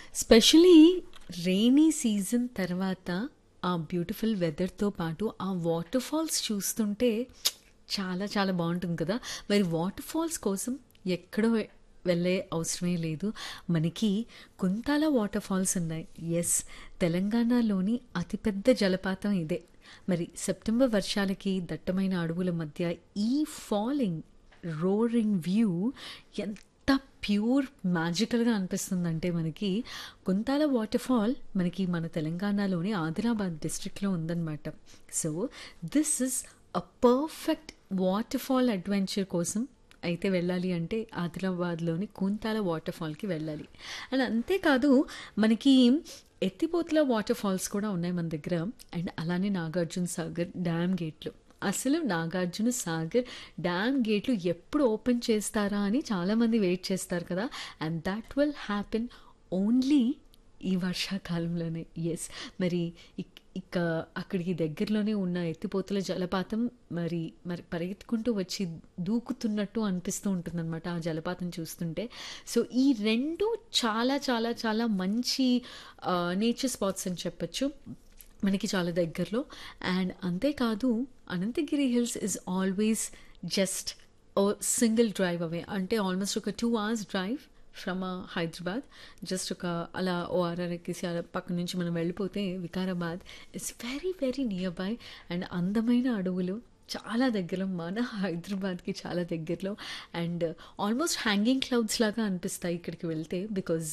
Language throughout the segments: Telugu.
స్పెషలీ రెయినీ సీజన్ తర్వాత ఆ బ్యూటిఫుల్ వెదర్తో పాటు ఆ వాటర్ ఫాల్స్ చూస్తుంటే చాలా చాలా బాగుంటుంది కదా మరి వాటర్ ఫాల్స్ కోసం ఎక్కడో వెళ్ళే అవసరమే లేదు మనకి కుంతాల వాటర్ ఫాల్స్ ఉన్నాయి ఎస్ తెలంగాణలోని అతిపెద్ద జలపాతం ఇదే మరి సెప్టెంబర్ వర్షాలకి దట్టమైన అడవుల మధ్య ఈ ఫాలింగ్ రోరింగ్ వ్యూ ఎంత ప్యూర్ మ్యాజికల్గా అనిపిస్తుందంటే మనకి కుంతాల వాటర్ ఫాల్ మనకి మన తెలంగాణలోని ఆదిలాబాద్ డిస్ట్రిక్ట్లో ఉందన్నమాట so this is a perfect water fall adventure కోసం అయితే వెళ్ళాలి అంటే ఆదిలాబాద్లోని కుంతాల వాటర్ ఫాల్కి వెళ్ళాలి అండ్ అంతేకాదు మనకి ఎత్తిపోతుల వాటర్ ఫాల్స్ కూడా ఉన్నాయి మన దగ్గర అండ్ అలానే నాగార్జున సాగర్ డ్యామ్ గేట్లు అసలు నాగార్జున సాగర్ డ్యామ్ గేట్లు ఎప్పుడు ఓపెన్ చేస్తారా అని చాలామంది వెయిట్ చేస్తారు కదా and that will happen only ఈ వర్షాకాలంలోనే ఎస్ మరి ఇక్- ఇక అక్కడికి దగ్గరలోనే ఉన్న ఎత్తిపోతుల జలపాతం మరి మరి పరిగెత్తుకుంటూ వచ్చి దూకుతున్నట్టు అనిపిస్తూ ఉంటుందన్నమాట ఆ జలపాతం చూస్తుంటే సో ఈ రెండు చాలా చాలా చాలా మంచి నేచర్ స్పాట్స్ అని చెప్పొచ్చు మనకి చాలా దగ్గరలో అండ్ అంతేకాదు Ananthagiri hills is always just a single drive away అంటే ఆల్మోస్ట్ ఒక two hours drive from Hyderabad just ఒక అలా ఓఆర్ఆర్ ఎక్కేసి అలా పక్క నుంచి మనం వెళ్ళిపోతే Vikarabad it's very very near by and అందమైన అడవులు చాలా దగ్గరలో మన హైదరాబాద్కి చాలా దగ్గరలో అండ్ ఆల్మోస్ట్ హ్యాంగింగ్ క్లౌడ్స్ లాగా అనిపిస్తాయి ఇక్కడికి వెళ్తే బికాజ్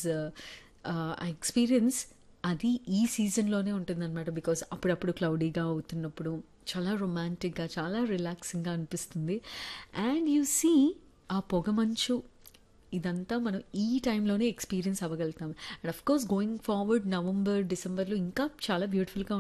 ఆ ఎక్స్పీరియన్స్ అది ఈ సీజన్లోనే ఉంటుందన్నమాట బికాజ్ అప్పుడప్పుడు క్లౌడీగా అవుతున్నప్పుడు చాలా రొమాంటిక్గా చాలా రిలాక్సింగ్గా అనిపిస్తుంది అండ్ యు సీ ఆ పొగమంచు ఇదంతా మనం ఈ టైంలోనే ఎక్స్పీరియన్స్ అవ్వగలుగుతాం and of course going forward November డిసెంబర్లో ఇంకా చాలా బ్యూటిఫుల్గా